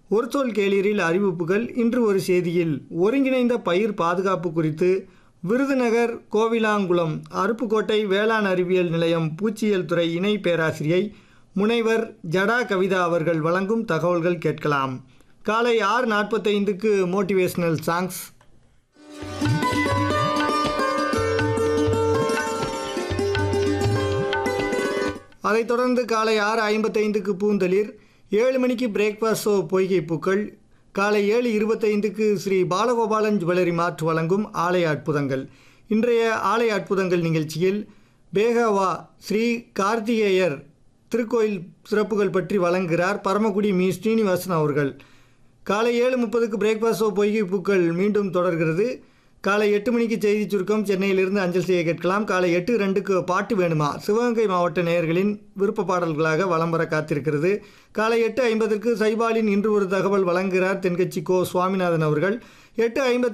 ஒரு சொல் கேளீரில் அறிவிப்புகள் இன்று ஒரு செய்தியில் ஒருங்கிணைந்த பயிர் பாதுகாப்பு குறித்து விருதுநகர் கோவிலாங்குளம் அருப்புக்கோட்டை வேளாண் அறிவியல் நிலையம் பூச்சியியல் துறை இணை பேராசிரியை முனைவர் ஜடா கவிதா அவர்கள் வழங்கும் தகவல்கள் கேட்கலாம் காலை ஆறு நாற்பத்தைந்துக்கு மோட்டிவேஷனல் சாங்ஸ் அதைத் தொடர்ந்து காலை ஆறு ஐம்பத்தைந்துக்கு பூந்தளிர் ஏழு மணிக்கு பிரேக்ஃபாஸ்ட் ஷோ பொய்கை பூக்கள் காலை ஏழு இருபத்தைந்துக்கு ஸ்ரீ பாலகோபாலன் ஜுவல்லரி மார்ட் வழங்கும் ஆலய அற்புதங்கள் இன்றைய ஆலய அற்புதங்கள் நிகழ்ச்சியில் பேகவா ஸ்ரீ கார்த்திகேயர் திருக்கோயில் சிறப்புகள் பற்றி வழங்குகிறார் பரமக்குடி மீ ஸ்ரீனிவாசன் அவர்கள் காலை ஏழு முப்பதுக்கு பிரேக்ஃபாஸ்ட் ஷோ பொய்கை பூக்கள் மீண்டும் தொடர்கிறது காலை எட்டு மணிக்கு செய்தி சுருக்கம் சென்னையிலிருந்து அஞ்சல் செய்ய கேட்கலாம் காலை எட்டு ரெண்டுக்கு பாட்டு வேணுமா சிவகங்கை மாவட்ட நேயர்களின் விருப்ப பாடல்களாக வலம் வர காத்திருக்கிறது காலை எட்டு ஐம்பதற்கு சைபாலின் இன்று ஒரு தகவல் வழங்குகிறார் தென்கட்சி கோ சுவாமிநாதன் அவர்கள் எட்டு ஐம்பத்தி